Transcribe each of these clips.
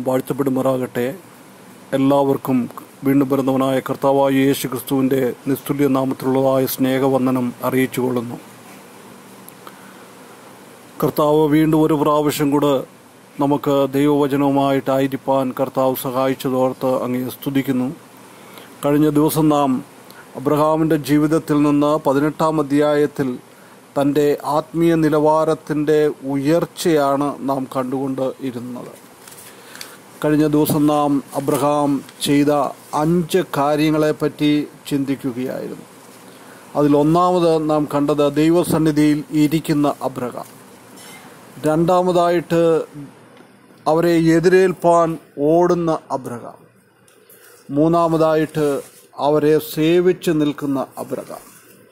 വാഴ്ത്തപ്പെടുമാറാകട്ടെ എല്ലാവർക്കും വീണ്ടും വരുന്നവനായ കർത്താവായ യേശു ക്രിസ്തുവിൻ്റെ നിസ്തുല്യ നാമത്തിലുള്ളതായ സ്നേഹവന്ദനം അറിയിച്ചുകൊള്ളുന്നു കർത്താവ് വീണ്ടും ഒരു പ്രാവശ്യം കൂടെ നമുക്ക് ദൈവവചനവുമായിട്ടായിരിക്കാൻ കർത്താവ് സഹായിച്ചതോർത്ത് അങ്ങേ സ്തുതിക്കുന്നു കഴിഞ്ഞ ദിവസം നാം അബ്രഹാമിൻ്റെ ജീവിതത്തിൽ നിന്ന് പതിനെട്ടാം അധ്യായത്തിൽ തൻ്റെ ആത്മീയ നിലവാരത്തിൻ്റെ ഉയർച്ചയാണ് നാം കണ്ടുകൊണ്ട് ഇരുന്നത് കഴിഞ്ഞ ദിവസം നാം അബ്രഹാം ചെയ്ത അഞ്ച് കാര്യങ്ങളെപ്പറ്റി ചിന്തിക്കുകയായിരുന്നു അതിലൊന്നാമത് നാം കണ്ടത് ദൈവസന്നിധിയിൽ ഇരിക്കുന്ന അബ്രഹാം രണ്ടാമതായിട്ട് അവരെ എതിരേൽപ്പാൻ ഓടുന്ന അബ്രഹാം മൂന്നാമതായിട്ട് അവരെ സേവിച്ച് നിൽക്കുന്ന അബ്രഹാം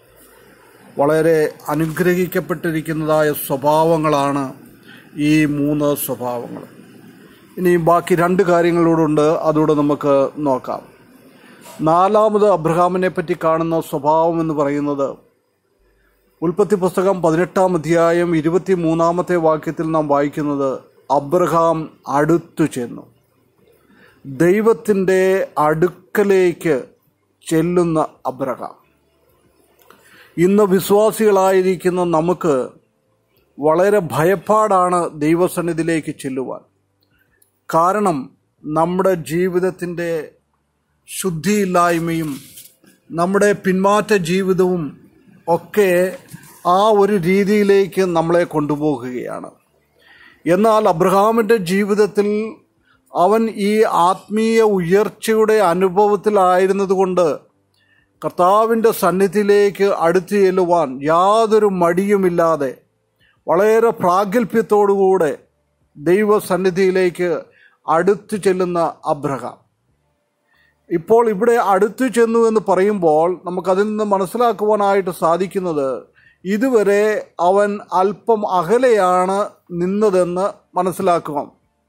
വളരെ അനുഗ്രഹിക്കപ്പെട്ടിരിക്കുന്നതായ സ്വഭാവങ്ങളാണ് ഈ മൂന്ന് സ്വഭാവങ്ങൾ ഇനി ബാക്കി രണ്ട് കാര്യങ്ങളോടുണ്ട് അതുകൂടെ നമുക്ക് നോക്കാം നാലാമത് അബ്രഹാമിനെ പറ്റി കാണുന്ന സ്വഭാവം എന്ന് പറയുന്നത് ഉൽപ്പത്തി പുസ്തകം പതിനെട്ടാം അധ്യായം ഇരുപത്തി മൂന്നാമത്തെ വാക്യത്തിൽ നാം വായിക്കുന്നത് അബ്രഹാം അടുത്തു ചെന്നു ദൈവത്തിൻ്റെ അടുക്കലേക്ക് ചെല്ലുന്ന അബ്രഹാം ഇന്ന് വിശ്വാസികളായിരിക്കുന്ന നമുക്ക് വളരെ ഭയപ്പാടാണ് ദൈവസന്നിധിയിലേക്ക് ചെല്ലുവാൻ കാരണം നമ്മുടെ ജീവിതത്തിൻ്റെ ശുദ്ധിയില്ലായ്മയും നമ്മുടെ പിന്മാറ്റ ജീവിതവും ഒക്കെ ആ ഒരു രീതിയിലേക്ക് നമ്മളെ കൊണ്ടുപോകുകയാണ് എന്നാൽ അബ്രഹാമിൻ്റെ ജീവിതത്തിൽ അവൻ ഈ ആത്മീയ ഉയർച്ചയുടെ അനുഭവത്തിലായിരുന്നതുകൊണ്ട് കർത്താവിൻ്റെ സന്നിധിയിലേക്ക് അടുത്തു ചെല്ലുവാൻ യാതൊരു മടിയുമില്ലാതെ വളരെ പ്രാഗൽഭ്യത്തോടുകൂടെ ദൈവസന്നിധിയിലേക്ക് അടുത്തു ചെല്ലുന്ന അബ്രഹാം ഇപ്പോൾ ഇവിടെ അടുത്തു ചെന്നു എന്ന് പറയുമ്പോൾ നമുക്കതിൽ നിന്ന് മനസ്സിലാക്കുവാനായിട്ട് സാധിക്കുന്നത് ഇതുവരെ അവൻ അല്പം അകലെയാണ് നിന്നതെന്ന് മനസ്സിലാക്കുക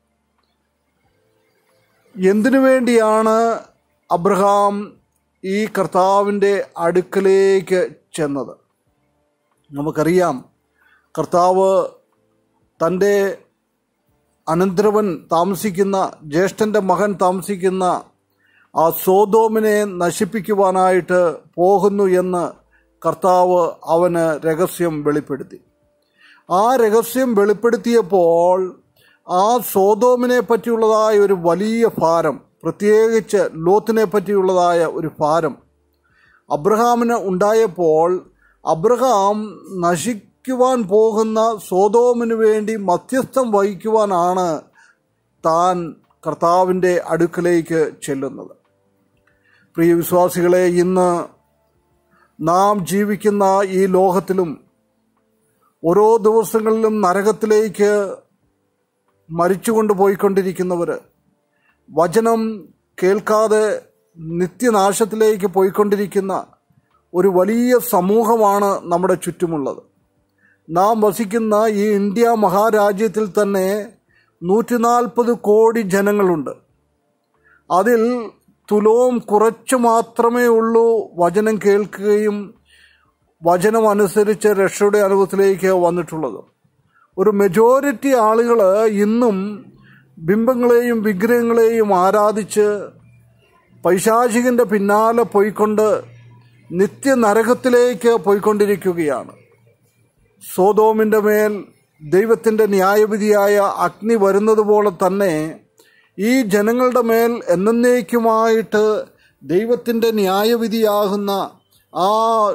എന്തിനു വേണ്ടിയാണ് അബ്രഹാം ഈ കർത്താവിൻ്റെ അടുക്കലേക്ക് ചെന്നത് നമുക്കറിയാം കർത്താവ് തൻ്റെ അനന്തരവൻ താമസിക്കുന്ന ജ്യേഷ്ഠൻ്റെ മകൻ താമസിക്കുന്ന ആ സോതോമിനെ നശിപ്പിക്കുവാനായിട്ട് പോകുന്നു എന്ന് കർത്താവ് അവന് രഹസ്യം വെളിപ്പെടുത്തി ആ രഹസ്യം വെളിപ്പെടുത്തിയപ്പോൾ ആ സോതോമിനെ പറ്റിയുള്ളതായ ഒരു വലിയ ഭാരം പ്രത്യേകിച്ച് ലോത്തിനെ പറ്റിയുള്ളതായ ഒരു ഭാരം അബ്രഹാമിന് ഉണ്ടായപ്പോൾ അബ്രഹാം നശിക്കുവാൻ പോകുന്ന സോതോമിന് വേണ്ടി മധ്യസ്ഥം വഹിക്കുവാനാണ് താൻ കർത്താവിൻ്റെ അടുക്കലേക്ക് ചെല്ലുന്നത് പ്രിയ വിശ്വാസികളെ ഇന്ന് നാം ജീവിക്കുന്ന ഈ ലോകത്തിലും ഓരോ ദിവസങ്ങളിലും നരകത്തിലേക്ക് മരിച്ചുകൊണ്ട് പോയിക്കൊണ്ടിരിക്കുന്നവർ വചനം കേൾക്കാതെ നിത്യനാശത്തിലേക്ക് പോയിക്കൊണ്ടിരിക്കുന്ന ഒരു വലിയ സമൂഹമാണ് നമ്മുടെ ചുറ്റുമുള്ളത് നാം വസിക്കുന്ന ഈ ഇന്ത്യ മഹാരാജ്യത്തിൽ തന്നെ നൂറ്റി നാൽപ്പത് കോടി ജനങ്ങളുണ്ട് അതിൽ തുലവും കുറച്ച് മാത്രമേ ഉള്ളൂ വചനം കേൾക്കുകയും വചനം അനുസരിച്ച് രക്ഷയുടെ അനുഭവത്തിലേക്ക് വന്നിട്ടുള്ളത് ഒരു മെജോറിറ്റി ആളുകൾ ഇന്നും ബിംബങ്ങളെയും വിഗ്രഹങ്ങളെയും ആരാധിച്ച് പൈശാചികന്റെ പിന്നാലെ പോയിക്കൊണ്ട് നിത്യനരകത്തിലേക്ക് പോയിക്കൊണ്ടിരിക്കുകയാണ് സോതോമിൻ്റെ മേൽ ദൈവത്തിൻ്റെ ന്യായവിധിയായ അഗ്നി വരുന്നത് പോലെ തന്നെ ഈ ജനങ്ങളുടെ മേൽ എന്നേക്കുമായിട്ട് ദൈവത്തിൻ്റെ ന്യായവിധിയാകുന്ന ആ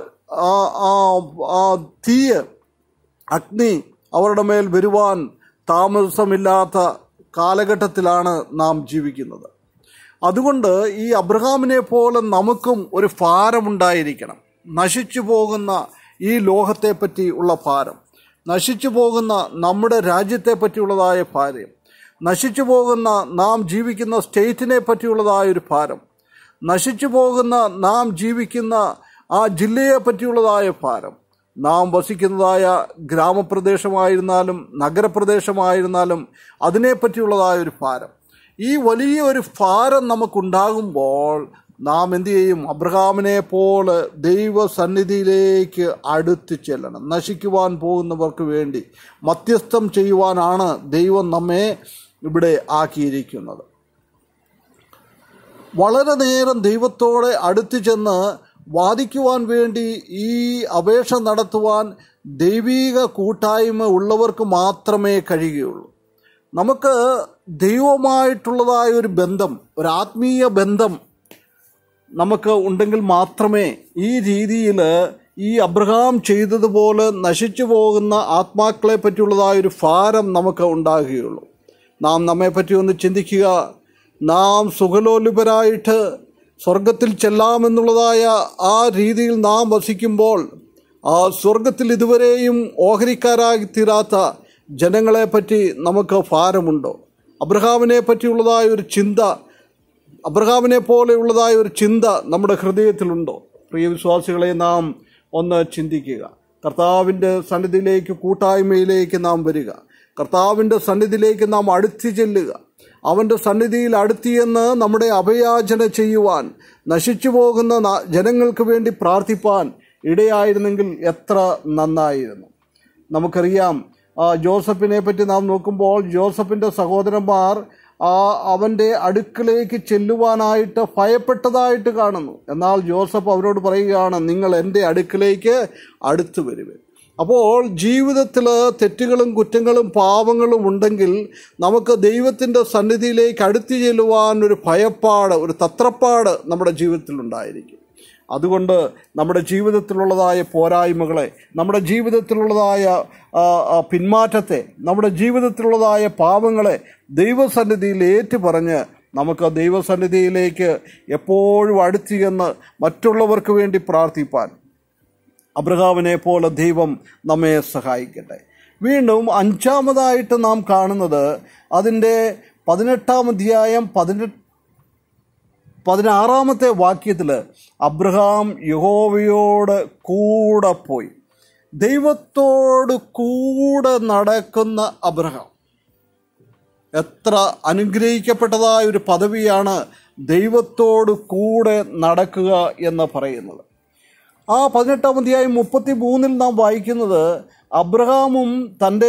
ആ തീയ് അഗ്നി അവരുടെ മേൽ വരുവാൻ താമസമില്ലാത്ത കാലഘട്ടത്തിലാണ് നാം ജീവിക്കുന്നത് അതുകൊണ്ട് ഈ അബ്രഹാമിനെ പോലെ നമുക്കും ഒരു ഭാരമുണ്ടായിരിക്കണം നശിച്ചു പോകുന്ന ഈ ലോകത്തെ പറ്റി ഉള്ള ഭാരം നശിച്ചു പോകുന്ന നമ്മുടെ രാജ്യത്തെ പറ്റിയുള്ളതായ ഭാരം നശിച്ചു പോകുന്ന നാം ജീവിക്കുന്ന സ്റ്റേറ്റിനെ പറ്റിയുള്ളതായ ഒരു ഭാരം നശിച്ചു പോകുന്ന നാം ജീവിക്കുന്ന ആ ജില്ലയെ പറ്റിയുള്ളതായ ഭാരം നാം വസിക്കുന്നതായ ഗ്രാമപ്രദേശമായിരുന്നാലും നഗരപ്രദേശമായിരുന്നാലും അതിനെപ്പറ്റിയുള്ളതായ ഒരു ഭാരം ഈ വലിയ ഒരു ഭാരം നമുക്കുണ്ടാകുമ്പോൾ നാം എന്തു ചെയ്യും അബ്രഹാമിനെ പോലെ ദൈവസന്നിധിയിലേക്ക് അടുത്ത് ചെല്ലണം നശിക്കുവാൻ പോകുന്നവർക്ക് വേണ്ടി മധ്യസ്ഥം ചെയ്യുവാനാണ് ദൈവം നമ്മെ ഇവിടെ ആക്കിയിരിക്കുന്നത് വളരെ നേരം ദൈവത്തോടെ അടുത്തു ചെന്ന് വാദിക്കുവാൻ വേണ്ടി ഈ അപേക്ഷ നടത്തുവാൻ ദൈവീക കൂട്ടായ്മ ഉള്ളവർക്ക് മാത്രമേ കഴിയുകയുള്ളൂ നമുക്ക് ദൈവമായിട്ടുള്ളതായ ഒരു ബന്ധം ഒരു ആത്മീയ ബന്ധം നമുക്ക് ഉണ്ടെങ്കിൽ മാത്രമേ ഈ രീതിയിൽ ഈ അബ്രഹാം ചെയ്തതുപോലെ നശിച്ചു പോകുന്ന ആത്മാക്കളെ പറ്റിയുള്ളതായ ഒരു ഭാരം നമുക്ക് ഉണ്ടാകുകയുള്ളൂ നാം നമ്മെപ്പറ്റി ഒന്ന് ചിന്തിക്കുക നാം സുഖലോലുപരായിട്ട് സ്വർഗത്തിൽ ചെല്ലാമെന്നുള്ളതായ ആ രീതിയിൽ നാം വസിക്കുമ്പോൾ ആ സ്വർഗത്തിൽ ഇതുവരെയും ഓഹരിക്കാരായി തീരാത്ത ജനങ്ങളെപ്പറ്റി നമുക്ക് ഭാരമുണ്ടോ അബ്രഹാമിനെ പറ്റിയുള്ളതായ ഒരു ചിന്ത അബ്രഹാമിനെ പോലെയുള്ളതായ ഒരു ചിന്ത നമ്മുടെ ഹൃദയത്തിലുണ്ടോ പ്രിയ വിശ്വാസികളെ നാം ഒന്ന് ചിന്തിക്കുക കർത്താവിൻ്റെ സന്നിധിയിലേക്ക് കൂട്ടായ്മയിലേക്ക് നാം വരിക കർത്താവിൻ്റെ സന്നിധിയിലേക്ക് നാം അടുത്തു ചെല്ലുക അവൻ്റെ സന്നിധിയിൽ അടുത്തിയെന്ന് നമ്മുടെ അഭയാചന ചെയ്യുവാൻ നശിച്ചു പോകുന്ന ന- ജനങ്ങൾക്ക് വേണ്ടി പ്രാർത്ഥിപ്പാൻ ഇടയായിരുന്നെങ്കിൽ എത്ര നന്നായിരുന്നു നമുക്കറിയാം ആ, ജോസഫിനെ പറ്റി നാം നോക്കുമ്പോൾ ജോസഫിൻ്റെ സഹോദരന്മാർ ആ അവൻ്റെ അടുക്കിലേക്ക് ചെല്ലുവാനായിട്ട് ഭയപ്പെട്ടതായിട്ട് കാണുന്നു എന്നാൽ ജോസഫ് അവരോട് പറയുകയാണ് നിങ്ങൾ എൻ്റെ അടുക്കിലേക്ക് അടുത്തു വരുവേ അപ്പോൾ ജീവിതത്തിൽ തെറ്റുകളും കുറ്റങ്ങളും പാപങ്ങളും ഉണ്ടെങ്കിൽ നമുക്ക് ദൈവത്തിൻ്റെ സന്നിധിയിലേക്ക് അടുത്തു ചെല്ലുവാൻ ഒരു ഭയപ്പാട് ഒരു തത്രപ്പാട് നമ്മുടെ ജീവിതത്തിലുണ്ടായിരിക്കും അതുകൊണ്ട് നമ്മുടെ ജീവിതത്തിലുള്ളതായ പോരായ്മകളെ നമ്മുടെ ജീവിതത്തിലുള്ളതായ ആ, ആ, പിന്മാറ്റത്തെ നമ്മുടെ ജീവിതത്തിലുള്ളതായ പാപങ്ങളെ ദൈവസന്നിധിയിൽ ഏറ്റുപറഞ്ഞ് നമുക്ക് ദൈവസന്നിധിയിലേക്ക് എപ്പോഴും അടുത്ത് ചെന്ന് മറ്റുള്ളവർക്ക് വേണ്ടി പ്രാർത്ഥിപ്പാൻ അബ്രഹാമിനെ പോലെ ദൈവം നമ്മെ സഹായിക്കട്ടെ വീണ്ടും അഞ്ചാമതായിട്ട് നാം കാണുന്നത് അതിൻ്റെ പതിനെട്ടാം അധ്യായം പതിനെട്ട് പതിനാറാമത്തെ വാക്യത്തിൽ അബ്രഹാം യഹോവയോട് കൂടെ പോയി ദൈവത്തോട് കൂടെ നടക്കുന്ന അബ്രഹാം എത്ര അനുഗ്രഹിക്കപ്പെട്ടതായ ഒരു പദവിയാണ് ദൈവത്തോട് കൂടെ നടക്കുക എന്ന് പറയുന്നത് ആ പതിനെട്ടാം അധ്യായം മുപ്പത്തി മൂന്നിൽ നാം വായിക്കുന്നത് അബ്രഹാമും തൻ്റെ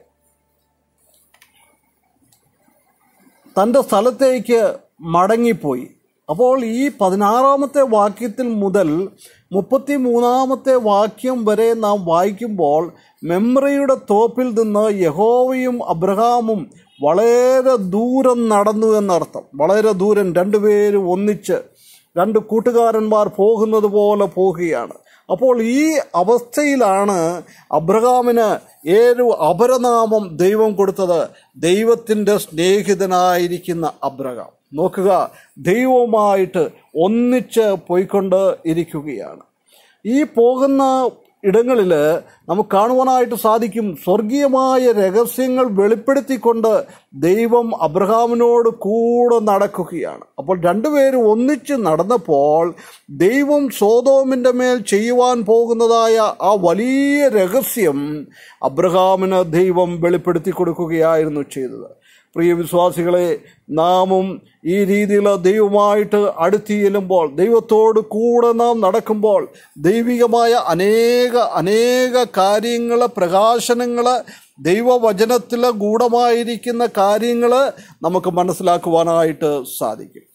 തൻ്റെ സ്ഥലത്തേക്ക് മടങ്ങിപ്പോയി അപ്പോൾ ഈ പതിനാറാമത്തെ വാക്യത്തിൽ മുതൽ മുപ്പത്തി മൂന്നാമത്തെ വാക്യം വരെ നാം വായിക്കുമ്പോൾ മെമ്രയുടെ തോപ്പിൽ നിന്ന് യഹോവയും അബ്രഹാമും വളരെ ദൂരം നടന്നു എന്നർത്ഥം വളരെ ദൂരം രണ്ടുപേരും ഒന്നിച്ച് രണ്ട് കൂട്ടുകാരന്മാർ പോകുന്നത് പോലെ പോകുകയാണ് അപ്പോൾ ഈ അവസ്ഥയിലാണ് അബ്രഹാമിന് ഏഴു അപരനാമം ദൈവം കൊടുത്തത് ദൈവത്തിൻ്റെ സ്നേഹിതനായിരിക്കുന്ന അബ്രഹാം നോക്കുക ദൈവവുമായിട്ട് ഒന്നിച്ച് പോയിക്കൊണ്ട് ഇരിക്കുകയാണ് ഈ പോകുന്ന ഇടങ്ങളിൽ നമുക്ക് കാണുവാനായിട്ട് സാധിക്കും സ്വർഗീയമായ രഹസ്യങ്ങൾ വെളിപ്പെടുത്തിക്കൊണ്ട് ദൈവം അബ്രഹാമിനോട് കൂടെ നടക്കുകയാണ് അപ്പോൾ രണ്ടുപേരും ഒന്നിച്ച് നടന്നപ്പോൾ ദൈവം സോതോമിൻ്റെ മേൽ ചെയ്യുവാൻ പോകുന്നതായ ആ വലിയ രഹസ്യം അബ്രഹാമിന് ദൈവം വെളിപ്പെടുത്തി കൊടുക്കുകയായിരുന്നു ചെയ്തത് പ്രിയ വിശ്വാസികളെ നാമും ഈ രീതിയിൽ ദൈവമായിട്ട് അടുത്ത് ചെല്ലുമ്പോൾ ദൈവത്തോട് കൂടെ നാം നടക്കുമ്പോൾ ദൈവികമായ അനേക അനേക കാര്യങ്ങൾ പ്രകാശനങ്ങൾ ദൈവവചനത്തിൽ ഗൂഢമായിരിക്കുന്ന കാര്യങ്ങൾ നമുക്ക് മനസ്സിലാക്കുവാനായിട്ട് സാധിക്കും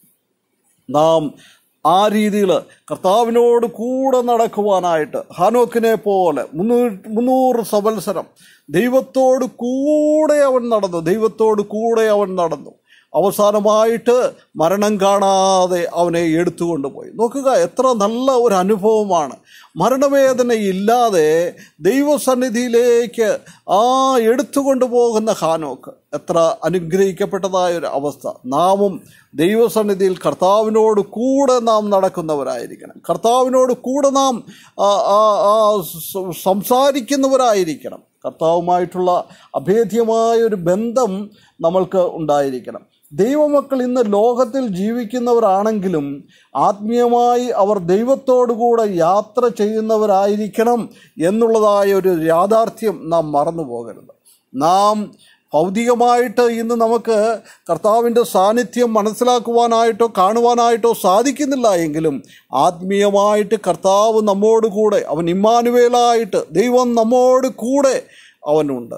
നാം ആ രീതിയിൽ കർത്താവിനോട് കൂടെ നടക്കുവാനായിട്ട് ഹാനോക്കിനെ പോലെ മുന്നൂറ് മുന്നൂറ് സംവത്സരം ദൈവത്തോട് കൂടെ അവൻ നടന്നു ദൈവത്തോട് കൂടെ അവൻ നടന്നു അവസാനമായിട്ട് മരണം കാണാതെ അവനെ എടുത്തുകൊണ്ടുപോയി നോക്കുക എത്ര നല്ല ഒരു അനുഭവമാണ് മരണവേദന ഇല്ലാതെ ദൈവസന്നിധിയിലേക്ക് ആ എടുത്തുകൊണ്ടു പോകുന്ന ഹാനോക്ക് എത്ര അനുഗ്രഹിക്കപ്പെട്ടതായ ഒരു അവസ്ഥ നാമും ദൈവസന്നിധിയിൽ കർത്താവിനോട് കൂടെ നാം നടക്കുന്നവരായിരിക്കണം കർത്താവിനോട് കൂടെ നാം ആ, ആ, ആ, സ- സംസാരിക്കുന്നവരായിരിക്കണം കർത്താവുമായിട്ടുള്ള അഭേദ്യമായ ഒരു ബന്ധം നമ്മൾക്ക് ഉണ്ടായിരിക്കണം ദൈവമക്കൾ ഇന്ന് ലോകത്തിൽ ജീവിക്കുന്നവരാണെങ്കിലും ആത്മീയമായി അവർ ദൈവത്തോടുകൂടെ യാത്ര ചെയ്യുന്നവരായിരിക്കണം എന്നുള്ളതായ ഒരു യാഥാർത്ഥ്യം നാം മറന്നു പോകരുത് നാം ഭൗതികമായിട്ട് ഇന്ന് നമുക്ക് കർത്താവിൻ്റെ സാന്നിധ്യം മനസ്സിലാക്കുവാനായിട്ടോ കാണുവാനായിട്ടോ സാധിക്കുന്നില്ല എങ്കിലും ആത്മീയമായിട്ട് കർത്താവ് നമ്മോട് കൂടെ അവൻ ഇമ്മാനുവേലായിട്ട് ദൈവം നമ്മോട് കൂടെ അവനുണ്ട്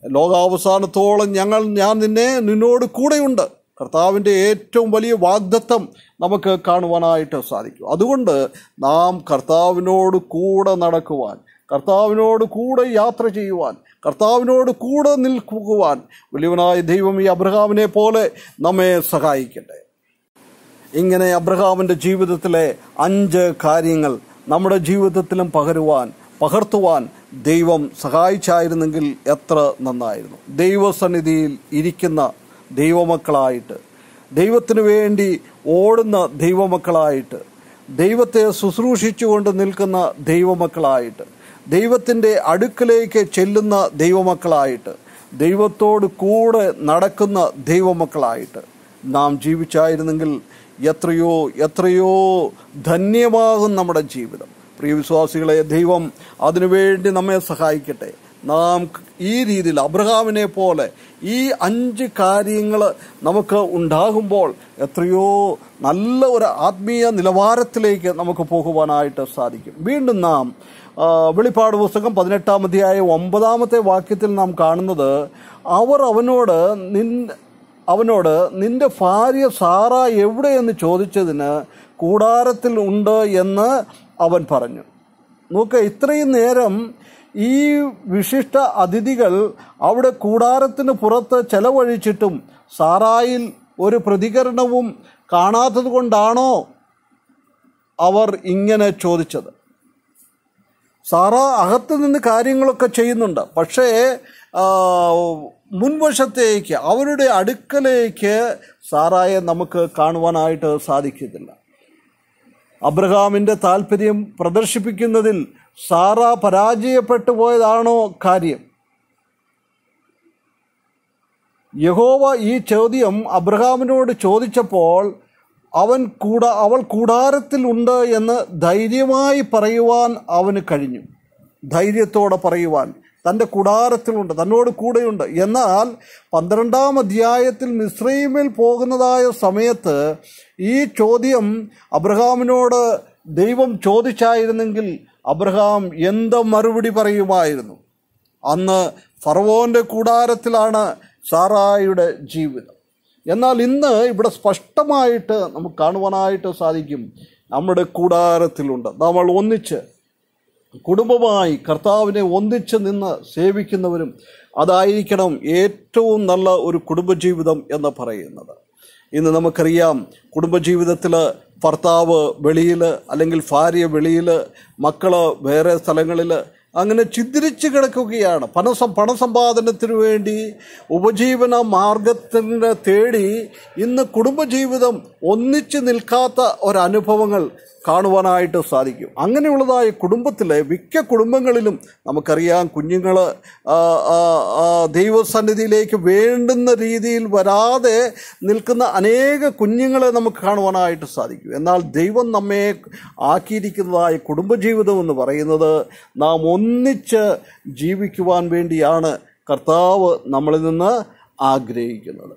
ലോകാവസാനത്തോളം ഞങ്ങൾ ഞാൻ നിന്നെ നിന്നോട് കൂടെയുണ്ട് കർത്താവിൻ്റെ ഏറ്റവും വലിയ വാഗ്ദത്തം നമുക്ക് കാണുവാനായിട്ട് സാധിക്കും അതുകൊണ്ട് നാം കർത്താവിനോട് കൂടെ നടക്കുവാൻ കർത്താവിനോട് കൂടെ യാത്ര ചെയ്യുവാൻ കർത്താവിനോട് കൂടെ നിൽക്കുവാൻ വലിയവനായ ദൈവം ഈ അബ്രഹാമിനെ പോലെ നമ്മെ സഹായിക്കട്ടെ ഇങ്ങനെ അബ്രഹാമിൻ്റെ ജീവിതത്തിലെ അഞ്ച് കാര്യങ്ങൾ നമ്മുടെ ജീവിതത്തിലും പകരുവാൻ പകർത്തുവാൻ ദൈവം സഹായിച്ചായിരുന്നെങ്കിൽ എത്ര നന്നായിരുന്നു ദൈവസന്നിധിയിൽ ഇരിക്കുന്ന ദൈവമക്കളായിട്ട് ദൈവത്തിന് വേണ്ടി ഓടുന്ന ദൈവമക്കളായിട്ട് ദൈവത്തെ ശുശ്രൂഷിച്ചുകൊണ്ട് നിൽക്കുന്ന ദൈവമക്കളായിട്ട് ദൈവത്തിൻ്റെ അടുക്കലേക്ക് ചെല്ലുന്ന ദൈവമക്കളായിട്ട് ദൈവത്തോട് കൂടെ നടക്കുന്ന ദൈവമക്കളായിട്ട് നാം ജീവിച്ചായിരുന്നെങ്കിൽ എത്രയോ എത്രയോ ധന്യമാകും നമ്മുടെ ജീവിതം പ്രിയ വിശ്വാസികളെ ദൈവം അതിനുവേണ്ടി നമ്മെ സഹായിക്കട്ടെ നാം ഈ രീതിയിൽ അബ്രഹാമിനെ പോലെ ഈ അഞ്ച് കാര്യങ്ങൾ നമുക്ക് ഉണ്ടാകുമ്പോൾ എത്രയോ നല്ല ഒരു ആത്മീയ നിലവാരത്തിലേക്ക് നമുക്ക് പോകുവാനായിട്ട് സാധിക്കും വീണ്ടും നാം ആ, വെളിപ്പാട് പുസ്തകം പതിനെട്ടാം അധ്യായ ഒമ്പതാമത്തെ വാക്യത്തിൽ നാം കാണുന്നത് അവർ അവനോട് നിൻ അവനോട് നിന്റെ ഭാര്യ സാറ എവിടെയെന്ന് ചോദിച്ചതിന് കൂടാരത്തിൽ ഉണ്ട് എന്ന് അവൻ പറഞ്ഞു നോക്ക് ഇത്രയും നേരം ഈ വിശിഷ്ട അതിഥികൾ അവിടെ കൂടാരത്തിന് പുറത്ത് ചെലവഴിച്ചിട്ടും സാറായിൽ ഒരു പ്രതികരണവും കാണാത്തത് കൊണ്ടാണോ അവർ ഇങ്ങനെ ചോദിച്ചത് സാറ അകത്ത് നിന്ന് കാര്യങ്ങളൊക്കെ ചെയ്യുന്നുണ്ട് പക്ഷേ ആ, മുൻവശത്തേക്ക് അവരുടെ അടുക്കലേക്ക് സാറായെ നമുക്ക് കാണുവാനായിട്ട് സാധിക്കത്തില്ല അബ്രഹാമിൻ്റെ താല്പര്യം പ്രദർശിപ്പിക്കുന്നതിൽ സാറ പരാജയപ്പെട്ടു പോയതാണോ കാര്യം യഹോവ ഈ ചോദ്യം അബ്രഹാമിനോട് ചോദിച്ചപ്പോൾ അവൻ കൂട അവൾ കൂടാരത്തിൽ ഉണ്ട് എന്ന് ധൈര്യമായി പറയുവാൻ അവന് കഴിഞ്ഞു ധൈര്യത്തോടെ പറയുവാൻ തൻ്റെ കൂടാരത്തിലുണ്ട് തന്നോട് കൂടെയുണ്ട് എന്നാൽ പന്ത്രണ്ടാം അധ്യായത്തിൽ മിശ്രൈമിൽ പോകുന്നതായ സമയത്ത് ഈ ചോദ്യം അബ്രഹാമിനോട് ദൈവം ചോദിച്ചായിരുന്നെങ്കിൽ അബ്രഹാം എന്ത് മറുപടി പറയുമായിരുന്നു അന്ന് ഫറവോന്റെ കൂടാരത്തിലാണ് സാറായുടെ ജീവിതം എന്നാൽ ഇന്ന് ഇവിടെ സ്പഷ്ടമായിട്ട് നമുക്ക് കാണുവാനായിട്ട് സാധിക്കും നമ്മുടെ കൂടാരത്തിലുണ്ട് നമ്മൾ ഒന്നിച്ച് കുടുംബമായി കർത്താവിനെ ഒന്നിച്ച് നിന്ന് സേവിക്കുന്നവരും അതായിരിക്കണം ഏറ്റവും നല്ല ഒരു കുടുംബജീവിതം എന്ന് പറയുന്നത് ഇന്ന് നമുക്കറിയാം കുടുംബജീവിതത്തിൽ ഭർത്താവ് വെളിയിൽ അല്ലെങ്കിൽ ഭാര്യ വെളിയിൽ മക്കൾ വേറെ സ്ഥലങ്ങളിൽ അങ്ങനെ ചിന്തിരിച്ച് കിടക്കുകയാണ് പണസം പണസമ്പാദനത്തിന് വേണ്ടി ഉപജീവന മാർഗത്തിന് തേടി ഇന്ന് കുടുംബജീവിതം ഒന്നിച്ച് നിൽക്കാത്ത ഒരനുഭവങ്ങൾ കാണുവാനായിട്ട് സാധിക്കും അങ്ങനെയുള്ളതായ കുടുംബത്തിലെ മിക്ക കുടുംബങ്ങളിലും നമുക്കറിയാം കുഞ്ഞുങ്ങൾ ദൈവസന്നിധിയിലേക്ക് വേണ്ടുന്ന രീതിയിൽ വരാതെ നിൽക്കുന്ന അനേക കുഞ്ഞുങ്ങളെ നമുക്ക് കാണുവാനായിട്ട് സാധിക്കും എന്നാൽ ദൈവം നമ്മെ ആക്കിയിരിക്കുന്നതായ കുടുംബജീവിതം എന്ന് പറയുന്നത് നാം ഒന്നിച്ച് ജീവിക്കുവാൻ വേണ്ടിയാണ് കർത്താവ് നമ്മളിൽ നിന്ന് ആഗ്രഹിക്കുന്നത്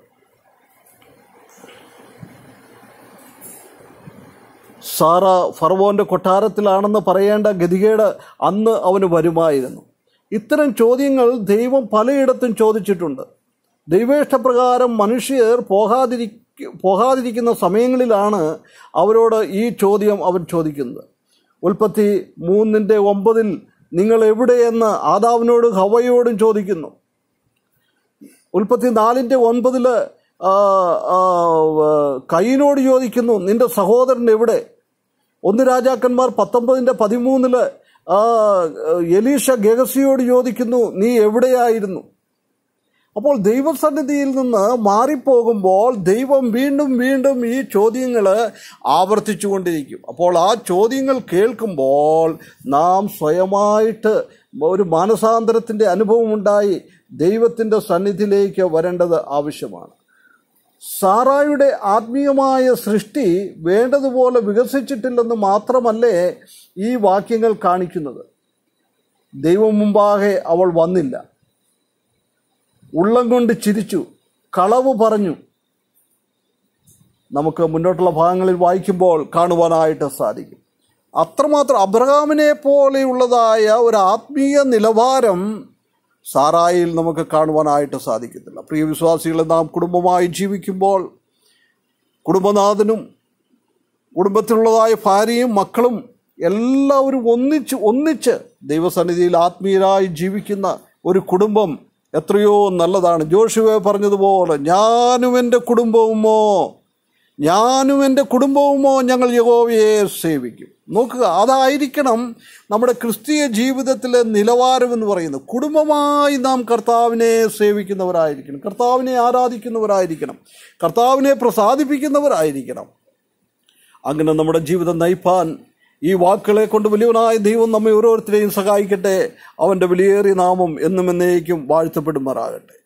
സാറ ഫർവോന്റെ കൊട്ടാരത്തിലാണെന്ന് പറയേണ്ട ഗതികേട് അന്ന് അവന് വരുമായിരുന്നു ഇത്തരം ചോദ്യങ്ങൾ ദൈവം പലയിടത്തും ചോദിച്ചിട്ടുണ്ട് ദൈവേഷ്ടപ്രകാരം മനുഷ്യർ പോകാതിരി പോകാതിരിക്കുന്ന സമയങ്ങളിലാണ് അവരോട് ഈ ചോദ്യം അവൻ ചോദിക്കുന്നത് ഉൽപ്പത്തി മൂന്നിൻ്റെ ഒമ്പതിൽ നിങ്ങൾ എവിടെയെന്ന് ആദാവിനോട് ഹവയോടും ചോദിക്കുന്നു ഉൽപ്പത്തി നാലിൻ്റെ ഒൻപതിൽ കൈനോട് ചോദിക്കുന്നു നിന്റെ സഹോദരൻ എവിടെ ഒന്ന് രാജാക്കന്മാർ പത്തൊമ്പതിൻ്റെ പതിമൂന്നില് ആ, എലീഷ ഗഗസിയോട് ചോദിക്കുന്നു നീ എവിടെയായിരുന്നു അപ്പോൾ ദൈവസന്നിധിയിൽ നിന്ന് മാറിപ്പോകുമ്പോൾ ദൈവം വീണ്ടും വീണ്ടും ഈ ചോദ്യങ്ങൾ ആവർത്തിച്ചു കൊണ്ടിരിക്കും അപ്പോൾ ആ ചോദ്യങ്ങൾ കേൾക്കുമ്പോൾ നാം സ്വയമായിട്ട് ഒരു മാനസാന്തരത്തിൻ്റെ അനുഭവം ഉണ്ടായി ദൈവത്തിൻ്റെ സന്നിധിയിലേക്ക് വരേണ്ടത് ആവശ്യമാണ് സാറായുടെ ആത്മീയമായ സൃഷ്ടി വേണ്ടതുപോലെ വികസിച്ചിട്ടില്ലെന്ന് മാത്രമല്ലേ ഈ വാക്യങ്ങൾ കാണിക്കുന്നത് ദൈവം മുമ്പാകെ അവൾ വന്നില്ല ഉള്ളം കൊണ്ട് ചിരിച്ചു കളവ് പറഞ്ഞു നമുക്ക് മുന്നോട്ടുള്ള ഭാഗങ്ങളിൽ വായിക്കുമ്പോൾ കാണുവാനായിട്ട് സാധിക്കും അത്രമാത്രം അബ്രഹാമിനെ പോലെയുള്ളതായ ഒരു ആത്മീയ നിലവാരം സാറായിൽ നമുക്ക് കാണുവാനായിട്ട് സാധിക്കത്തില്ല പ്രിയ വിശ്വാസികളെ നാം കുടുംബമായി ജീവിക്കുമ്പോൾ കുടുംബനാഥനും കുടുംബത്തിലുള്ളതായ ഭാര്യയും മക്കളും എല്ലാവരും ഒന്നിച്ച് ഒന്നിച്ച് ദൈവസന്നിധിയിൽ ആത്മീയരായി ജീവിക്കുന്ന ഒരു കുടുംബം എത്രയോ നല്ലതാണ് ജോഷുവെ പറഞ്ഞതുപോലെ ഞാനും എൻ്റെ കുടുംബവുമോ ഞാനും എൻ്റെ കുടുംബവുമോ ഞങ്ങൾ യഹോവയെ സേവിക്കും നോക്കുക അതായിരിക്കണം നമ്മുടെ ക്രിസ്തീയ ജീവിതത്തിലെ നിലവാരം എന്ന് പറയുന്നത് കുടുംബമായി നാം കർത്താവിനെ സേവിക്കുന്നവരായിരിക്കണം കർത്താവിനെ ആരാധിക്കുന്നവരായിരിക്കണം കർത്താവിനെ പ്രസാദിപ്പിക്കുന്നവരായിരിക്കണം അങ്ങനെ നമ്മുടെ ജീവിതം നയിപ്പാൻ ഈ വാക്കുകളെ കൊണ്ട് വലിയവനായ ദൈവം നമ്മെ ഓരോരുത്തരെയും സഹായിക്കട്ടെ അവൻ്റെ വിലയേറിയ നാമം എന്നും എന്നേക്കും വാഴ്ത്തപ്പെടുമാറാകട്ടെ